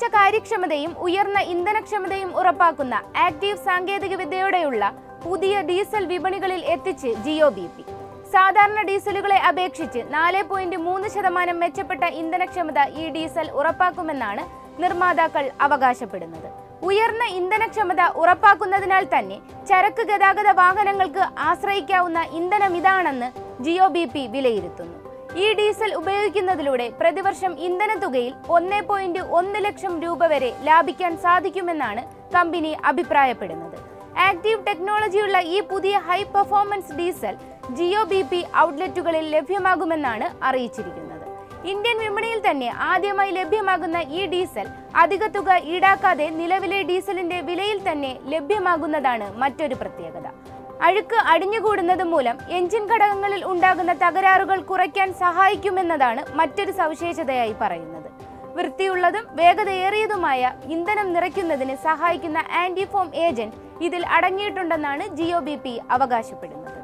കാര്യക്ഷമതയും ഉയർന്ന ഇന്ധനക്ഷമതയും ഉറപ്പാക്കുന്ന ആക്റ്റീവ് സാങ്കേതിക വിദ്യയോടെയുള്ള പുതിയ ഡീസൽ വിപണികളിൽ എത്തിച്ച് ജിയോ ബി പി സാധാരണ ഡീസലുകളെ അപേക്ഷിച്ച് നാല് പോയിന്റ് മൂന്ന് ശതമാനം മെച്ചപ്പെട്ട ഇന്ധനക്ഷമത ഈ ഡീസൽ ഉറപ്പാക്കുമെന്നാണ് നിർമ്മാതാക്കൾ അവകാശപ്പെടുന്നത് ഉയർന്ന ഇന്ധനക്ഷമത ഉറപ്പാക്കുന്നതിനാൽ തന്നെ ചരക്ക് ഗതാഗത വാഹനങ്ങൾക്ക് ആശ്രയിക്കാവുന്ന ഇന്ധനം ഇതാണെന്ന് ജിയോ ബി പി വിലയിരുത്തുന്നു ഈ ഡീസൽ ഉപയോഗിക്കുന്നതിലൂടെ പ്രതിവർഷം ഇന്ധനത്തുകയിൽ ഒന്ന് പോയിന്റ് ഒന്ന് ലക്ഷം രൂപ വരെ ലാഭിക്കാൻ സാധിക്കുമെന്നാണ് കമ്പനി അഭിപ്രായപ്പെടുന്നത് ആക്റ്റീവ് ടെക്നോളജിയുള്ള ഈ പുതിയ high performance diesel Jio B P ഔട്ട്ലെറ്റുകളിൽ ലഭ്യമാകുമെന്നാണ് അറിയിച്ചിരിക്കുന്നത് ഇന്ത്യൻ വിപണിയിൽ തന്നെ ആദ്യമായി ലഭ്യമാകുന്ന ഈ ഡീസൽ അധിക തുക ഈടാക്കാതെ നിലവിലെ ഡീസലിന്റെ വിലയിൽ തന്നെ ലഭ്യമാകുന്നതാണ് മറ്റൊരു പ്രത്യേകത അഴുക്ക് അടിഞ്ഞുകൂടുന്നത് മൂലം എഞ്ചിൻ ഘടകങ്ങളിൽ ഉണ്ടാകുന്ന തകരാറുകൾ കുറയ്ക്കാൻ സഹായിക്കുമെന്നതാണ് മറ്റൊരു സവിശേഷതയായി പറയുന്നത് വൃത്തിയുള്ളതും വേഗതയേറിയതുമായ ഇന്ധനം നിറയ്ക്കുന്നതിന് സഹായിക്കുന്ന ആന്റിഫോം ഏജന്റ് ഇതിൽ അടങ്ങിയിട്ടുണ്ടെന്നാണ് ജിയോ ബി പി അവകാശപ്പെടുന്നത്